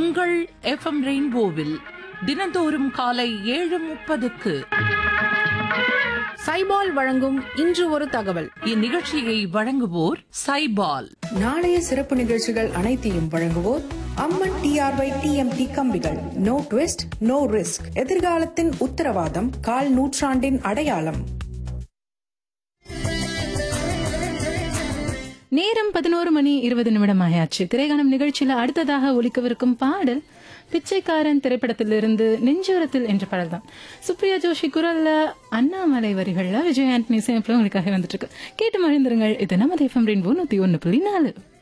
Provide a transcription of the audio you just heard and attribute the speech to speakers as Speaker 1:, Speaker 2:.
Speaker 1: உங்கள் எஃப்எம் ரெயின்போவில் தினந்தோறும் காலை ஏழு முப்பதுக்கு
Speaker 2: சைபால் வழங்கும் இன்று ஒரு தகவல்
Speaker 1: இந்நிகழ்ச்சியை வழங்குவோர் சைபால்
Speaker 2: நாளைய சிறப்பு நிகழ்ச்சிகள் அனைத்தையும் வழங்குவோர் அம்மன் டிஆர்ஒய் டிஎம்டி கம்பிகள் நோ ட்விஸ்ட் நோ ரிஸ்க் எதிர்காலத்தின் உத்தரவாதம் கால் நூற்றாண்டின் அடையாளம்
Speaker 3: நேரம் பதினோரு மணி இருபது நிமிடம் ஆயாச்சு திரைகானம் நிகழ்ச்சியில அடுத்ததாக ஒலிக்கவிருக்கும் பாடல் பிச்சைக்காரன் திரைப்படத்திலிருந்து நெஞ்சோரத்தில் என்ற பாடல் தான் சுப்ரியா ஜோஷி குரல்ல அண்ணாமலை வரிகள்ல விஜய் ஆண்டனி சேமிப்பில் உங்களுக்காக வந்துட்டு இருக்கு கேட்டு மகிழ்ந்துருங்கள் இது நம்ம தேஃபம் ரெயின்போ நூத்தி ஒன்னு புள்ளி நாலு